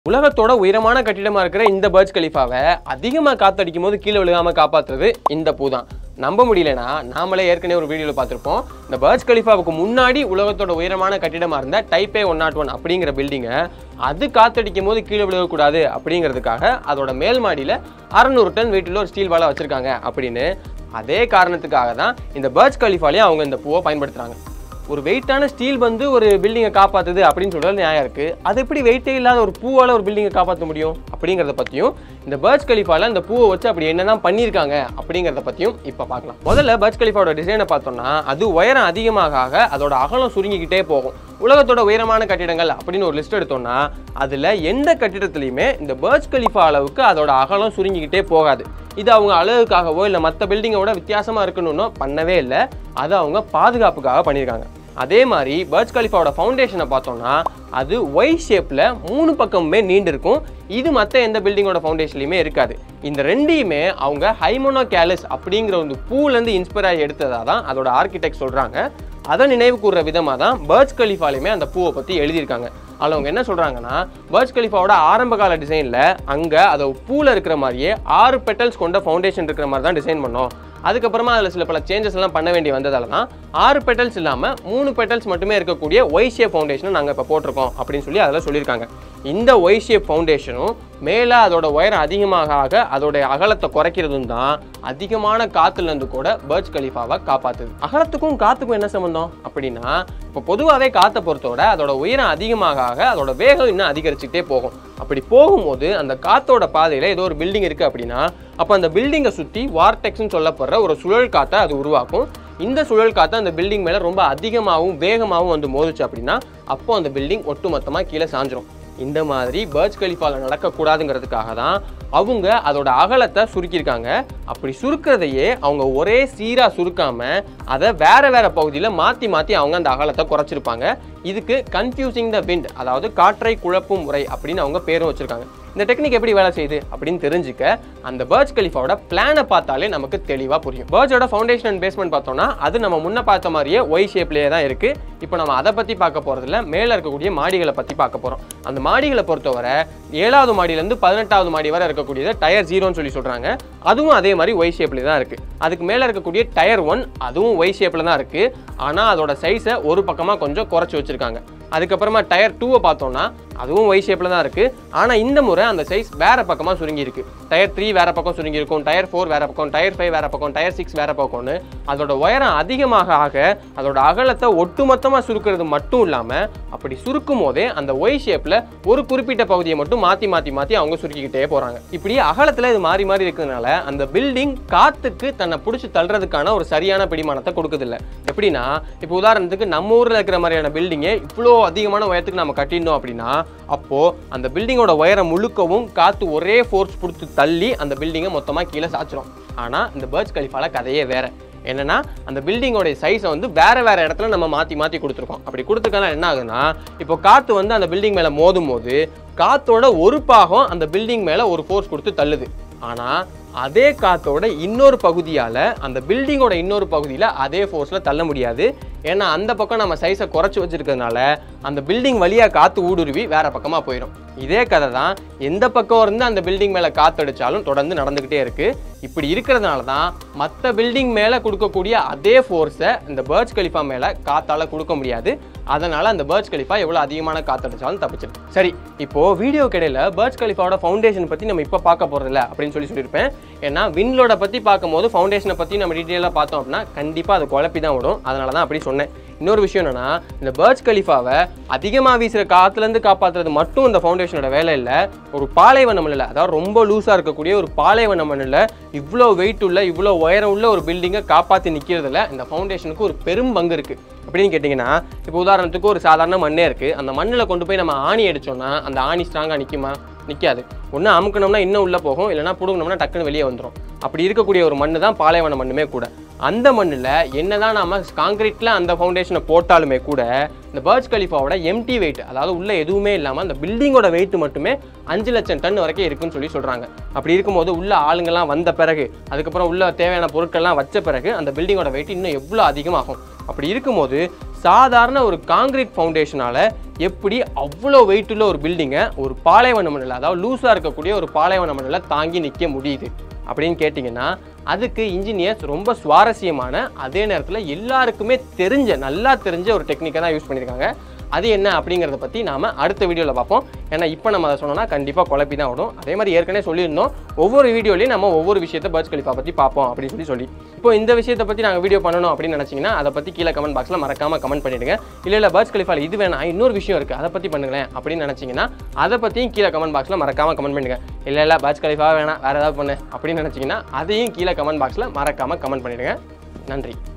உலகத்தோட உயரமான கட்டிடமா இருக்கிற இந்த பர்ஜ் கலிஃபாவை அதிகமாக காத்தடிக்கும் போது கீழே விழுகாம காப்பாத்துறது இந்த பூ தான் நம்ப முடியலனா நாமளே ஏற்கனவே ஒரு வீடியோவில் பார்த்துருப்போம் இந்த பர்ஜ் கலிஃபாவுக்கு முன்னாடி உலகத்தோட உயரமான கட்டிடமா இருந்த டைப்பே ஒன் நாட் ஒன் அப்படிங்கிற பில்டிங்கை அது காத்தடிக்கும் போது கீழே விழுகக்கூடாது அப்படிங்கிறதுக்காக அதோட மேல் மாடியில் அறநூறு டன் வெயிட்டுள்ள ஒரு ஸ்டீல் வாழை வச்சிருக்காங்க அப்படின்னு அதே காரணத்துக்காக தான் இந்த பர்ஜ் கலிஃபாலையும் அவங்க இந்த பூவை பயன்படுத்துறாங்க ஒரு வெயிட்டான ஸ்டீல் வந்து ஒரு பில்டிங்கை காப்பாத்துது அப்படின்னு சொல்றது நியாயம் இருக்கு அது எப்படி வெயிட்டே இல்லாத ஒரு பூவால ஒரு பில்டிங்கை காப்பாற்ற முடியும் அப்படிங்கிறத பத்தியும் இந்த பர்ஜ் கலிஃபால இந்த பூவை வச்சு அப்படி என்னதான் பண்ணியிருக்காங்க அப்படிங்கிறத பத்தியும் இப்போ பார்க்கலாம் முதல்ல பர்ஜ் கலிஃபாவோட டிசைனை பார்த்தோம்னா அது உயரம் அதிகமாக ஆக அதோட அகலம் சுருங்கிக்கிட்டே போகும் உலகத்தோட உயரமான கட்டிடங்கள் அப்படின்னு ஒரு லிஸ்ட் எடுத்தோம்னா அதுல எந்த கட்டிடத்துலையுமே இந்த பர்ஜ் கலிஃபா அளவுக்கு அதோட அகலம் சுருங்கிக்கிட்டே போகாது இது அவங்க அழகுக்காகவோ இல்லை மற்ற பில்டிங்கோட வித்தியாசமா இருக்கணும்னோ பண்ணவே இல்லை அதை அவங்க பாதுகாப்புக்காக பண்ணியிருக்காங்க அதே மாதிரி பர்ஜ் கலிஃபாவோட ஃபவுண்டேஷனை பார்த்தோம்னா அது ஒய் ஷேப்பில் மூணு பக்கமுமே நீண்டு இருக்கும் இது மற்ற எந்த பில்டிங்கோட ஃபவுண்டேஷன்லையுமே இருக்காது இந்த ரெண்டையுமே அவங்க ஹைமோனோ கேலஸ் அப்படிங்கிற ஒரு பூலேருந்து இன்ஸ்பயர் ஆகி எடுத்ததாக தான் அதோட ஆர்கிடெக்ட் சொல்கிறாங்க அதை நினைவு கூறுற விதமாக தான் பர்ஜ் கலிஃபாலையுமே அந்த பூவை பற்றி எழுதியிருக்காங்க அதில் அவங்க என்ன சொல்கிறாங்கன்னா பர்ஜ் கலிஃபாவோட ஆரம்ப கால டிசைனில் அங்கே அதை பூவில் இருக்கிற மாதிரியே ஆறு பெட்டல்ஸ் கொண்ட ஃபவுண்டேஷன் இருக்கிற மாதிரி தான் டிசைன் பண்ணோம் அதுக்கப்புறமா அதில் சில பல சேஞ்சஸ் எல்லாம் பண்ண வேண்டி வந்ததால தான் ஆறு பெட்டல்ஸ் இல்லாமல் மூணு பெட்டல்ஸ் மட்டுமே இருக்கக்கூடிய ஒய் ஷேப் ஃபவுண்டேஷனை நாங்கள் இப்போ போட்டிருக்கோம் அப்படின்னு சொல்லி அதில் சொல்லியிருக்காங்க இந்த ஒய் ஷேப் ஃபவுண்டேஷனும் மேலே அதோட உயரம் அதிகமாக ஆக அதோட அகலத்தை குறைக்கிறதும் தான் அதிகமான காத்துலேருந்து கூட பர்ஜ் கலிஃபாவை காப்பாத்துது அகலத்துக்கும் காத்துக்கும் என்ன சம்மந்தம் அப்படின்னா இப்போ பொதுவாகவே காற்றை பொறுத்தோட அதோட உயரம் அதிகமாக ஆக அதோட வேகம் இன்னும் அதிகரிச்சுக்கிட்டே போகும் அப்படி போகும்போது அந்த காத்தோட பாதையில் ஏதோ ஒரு பில்டிங் இருக்குது அப்படின்னா அப்போ அந்த பில்டிங்கை சுற்றி வார்டெக்ஸ்னு சொல்லப்படுற ஒரு சுழல் காற்றை அது உருவாக்கும் இந்த சுழல் காற்று அந்த பில்டிங் மேலே ரொம்ப அதிகமாகவும் வேகமாகவும் வந்து மோதுச்சு அப்படின்னா அப்போ அந்த பில்டிங் ஒட்டுமொத்தமாக கீழே சாஞ்சிரும் இந்த மாதிரி பர்ஜ் கலிஃபாவில் நடக்கக்கூடாதுங்கிறதுக்காக தான் அவங்க அதோட அகலத்தை சுருக்கியிருக்காங்க அப்படி சுருக்கிறதையே அவங்க ஒரே சீராக சுருக்காம அதை வேற வேற பகுதியில் மாற்றி மாற்றி அவங்க அந்த அகலத்தை குறைச்சிருப்பாங்க இதுக்கு கன்ஃபியூசிங் த விண்ட் அதாவது காற்றை குழப்பும் முறை அப்படின்னு அவங்க பேரும் வச்சிருக்காங்க இந்த டெக்னிக் எப்படி வேலை செய்யுது அப்படின்னு தெரிஞ்சுக்க அந்த பர்ஜ் கலிஃபாவோட பிளானை பார்த்தாலே நமக்கு தெளிவாக புரியும் பர்ஜோட ஃபவுண்டேஷன் அண்ட் பேஸ்மெண்ட் பார்த்தோம்னா அது நம்ம முன்ன பார்த்த மாதிரியே ஒய் ஷேப்லேயே தான் இருக்கு இப்போ நம்ம அதை பற்றி பார்க்க போகிறதுல மேலே இருக்கக்கூடிய மாடிகளை பற்றி பார்க்க போகிறோம் அந்த மாடிகளை பொறுத்தவரை ஏழாவது மாடியிலேருந்து பதினெட்டாவது மாடி வரை இருக்கக்கூடியது டயர் ஜீரோன்னு சொல்லி சொல்கிறாங்க அதுவும் அதே மாதிரி ஒய் ஷேப்லேயே தான் இருக்குது அதுக்கு மேலே இருக்கக்கூடிய டயர் ஒன் அதுவும் ஒய் ஷேப்பில் தான் இருக்குது ஆனால் அதோட சைஸை ஒரு பக்கமாக கொஞ்சம் குறைச்சி வச்சுருக்காங்க அதுக்கப்புறமா டயர் டூவை பார்த்தோம்னா அதுவும் ஒய் ஷேப்பில் தான் இருக்குது ஆனால் இந்த முறை அந்த சைஸ் வேற பக்கமாக சுருங்கி இருக்கு டயர் த்ரீ வேற பக்கம் சுருங்கி இருக்கும் டயர் ஃபோர் வேற பக்கம் டயர் ஃபைவ் வேற பக்கம் டயர் சிக்ஸ் வேற பக்கம்னு அதோட உயரம் அதிகமாக ஆக அதோட அகலத்தை ஒட்டுமொத்தமாக சுருக்கிறது மட்டும் இல்லாமல் அப்படி சுருக்கும் போதே அந்த ஒய் ஷேப்பில் ஒரு குறிப்பிட்ட பகுதியை மட்டும் மாற்றி மாற்றி மாற்றி அவங்க சுருக்கிக்கிட்டே போகிறாங்க இப்படி அகலத்தில் இது மாறி மாறி இருக்கிறதுனால அந்த பில்டிங் காத்துக்கு தன்னை பிடிச்சி தள்ளுறதுக்கான ஒரு சரியான பிடிமானத்தை கொடுக்குதில்ல எப்படின்னா இப்போ உதாரணத்துக்கு நம்ம ஊரில் இருக்கிற மாதிரியான பில்டிங்கை இவ்வளோ அதிகமான உயரத்துக்கு நம்ம கட்டியிருந்தோம் அப்படின்னா அப்போ அந்த பில்டிங்கோட உயரம் முழுக்கவும் காத்து ஒரே ஃபோர்ஸ் கொடுத்து தள்ளி அந்த பில்டிங்கை மொத்தமாக கீழே சாச்சிரும் ஆனால் இந்த பர்ஜ் கலிஃபால கதையே வேற என்னன்னா அந்த பில்டிங்கோட சைஸை வந்து வேற வேற இடத்துல நம்ம மாற்றி மாற்றி கொடுத்துருக்கோம் அப்படி கொடுத்துருக்கனால என்ன ஆகுதுன்னா இப்போ காற்று வந்து அந்த பில்டிங் மேலே மோதும் போது காத்தோட ஒரு பாகம் அந்த பில்டிங் மேலே ஒரு ஃபோர்ஸ் கொடுத்து தள்ளுது ஆனால் அதே காத்தோட இன்னொரு பகுதியால் அந்த பில்டிங்கோட இன்னொரு பகுதியில் அதே ஃபோர்ஸில் தள்ள முடியாது ஏன்னா அந்த பக்கம் நம்ம சைஸை குறைச்சி வச்சிருக்கிறதுனால அந்த பில்டிங் வழியாக காற்று ஊடுருவி வேற பக்கமாக போயிடும் இதே கதை தான் எந்த பக்கம் இருந்து அந்த பில்டிங் மேலே காத்தடிச்சாலும் தொடர்ந்து நடந்துக்கிட்டே இருக்கு இப்படி இருக்கிறதுனால தான் மற்ற பில்டிங் மேலே கொடுக்கக்கூடிய அதே ஃபோர்ஸை இந்த பர்ஜ் கலிஃபா மேலே காத்தால கொடுக்க முடியாது அதனால அந்த பர்ஜ் கலிஃபா எவ்வளோ அதிகமான காத்தடிச்சாலும் தப்பிச்சிடும் சரி இப்போ வீடியோ கிடையில பர்ஜ் கலிஃபாவோட ஃபவுண்டேஷன் பற்றி நம்ம இப்போ பார்க்க போகிறதில்ல அப்படின்னு சொல்லி சொல்லியிருப்பேன் ஏன்னா விண்லோட பற்றி பார்க்கும்போது ஃபவுண்டேஷனை பற்றி நம்ம டீட்டெயிலாக பார்த்தோம் அப்படின்னா கண்டிப்பாக அது குழப்பி தான் விடும் அதனால தான் அப்படி சொன்னேன் இன்னொரு விஷயம் என்னன்னா இந்த பர்ஜ் கலிஃபாவை அதிகமாக வீசுகிற காத்துலேருந்து காப்பாற்றுறது மட்டும் இந்த ஃபவுண்டேஷனோட வேலை இல்லை ஒரு பாலைவன மண்ணில் அதாவது ரொம்ப லூஸாக இருக்கக்கூடிய ஒரு பாலைவன மண்ணில் இவ்வளோ வெயிட் உள்ள இவ்வளோ உயரம் உள்ள ஒரு பில்டிங்கை காப்பாற்றி நிற்கிறதுல இந்த ஃபவுண்டேஷனுக்கு ஒரு பெரும் பங்கு இருக்குது அப்படின்னு கேட்டிங்கன்னா இப்போ உதாரணத்துக்கு ஒரு சாதாரண மண்ணே இருக்குது அந்த மண்ணில் கொண்டு போய் நம்ம ஆணி அடிச்சோம்னா அந்த ஆணி ஸ்ட்ராங்காக நிற்குமா நிற்காது ஒன்று அமுக்கணும்னா இன்னும் உள்ளே போகும் இல்லைன்னா பிடுங்கணும்னா டக்குன்னு வெளியே வந்துடும் அப்படி இருக்கக்கூடிய ஒரு மண்ணு தான் பாலைவன மண்ணுமே கூட அந்த மண்ணில் என்னதான் நாம காங்கிரீட்டில் அந்த ஃபவுண்டேஷனை போட்டாலுமே கூட இந்த பர்ஜ் கலிஃபாவோட எம்டி வெயிட் அதாவது உள்ள எதுவுமே இல்லாமல் அந்த பில்டிங்கோட வெயிட் மட்டுமே அஞ்சு லட்சம் டன் வரைக்கும் இருக்குன்னு சொல்லி சொல்கிறாங்க அப்படி இருக்கும்போது உள்ள ஆளுங்கெல்லாம் வந்த பிறகு அதுக்கப்புறம் உள்ள தேவையான பொருட்கள்லாம் வச்ச பிறகு அந்த பில்டிங்கோட வெயிட் இன்னும் எவ்வளோ அதிகமாகும் அப்படி இருக்கும்போது சாதாரண ஒரு காங்கிரீட் ஃபவுண்டேஷனால் எப்படி அவ்வளோ வெயிட்டுள்ள ஒரு பில்டிங்கை ஒரு பாலைவன மண்ணில் அதாவது லூஸாக இருக்கக்கூடிய ஒரு பாலைவன மண்ணில் தாங்கி நிற்க முடியுது அப்படின்னு கேட்டிங்கன்னா அதுக்கு இன்ஜினியர்ஸ் ரொம்ப சுவாரஸ்யமான அதே நேரத்தில் எல்லாருக்குமே தெரிஞ்ச நல்லா தெரிஞ்ச ஒரு டெக்னிக்கை தான் யூஸ் பண்ணியிருக்காங்க அது என்ன அப்படிங்கிறத பற்றி நாம அடுத்த வீடியோவில் பார்ப்போம் ஏன்னா இப்போ நம்ம அதை சொன்னோம்னா கண்டிப்பாக குழப்பி தான் விடும் அதே மாதிரி ஏற்கனவே சொல்லியிருந்தோம் ஒவ்வொரு வீடியோலையும் நம்ம ஒவ்வொரு விஷயத்தை பர்ஜ் கலிஃபா பற்றி பார்ப்போம் அப்படின்னு சொல்லி சொல்லி இப்போ இந்த விஷயத்தை பற்றி நாங்கள் வீடியோ பண்ணணும் அப்படின்னு நினச்சிங்கன்னா அதை பற்றி கீழே கமெண்ட் பாக்ஸில் மறக்காமல் கமெண்ட் பண்ணிடுங்க இல்லை இல்லை பர்ஜ் கலிஃபாவில் இது வேணாம் இன்னொரு விஷயம் இருக்குது அதை பற்றி பண்ணுங்களேன் அப்படின்னு நினச்சிங்கன்னா அதை பற்றியும் கீழே கமெண்ட் பாக்ஸில் மறக்காமல் கமெண்ட் பண்ணுங்க இல்லை இல்லை பர்ஜ் கலிஃபா வேணாம் வேறு ஏதாவது பண்ணு அப்படின்னு நினச்சிங்கன்னா அதையும் கீழே கமெண்ட் பாக்ஸில் மறக்காமல் கமெண்ட் பண்ணிடுங்க நன்றி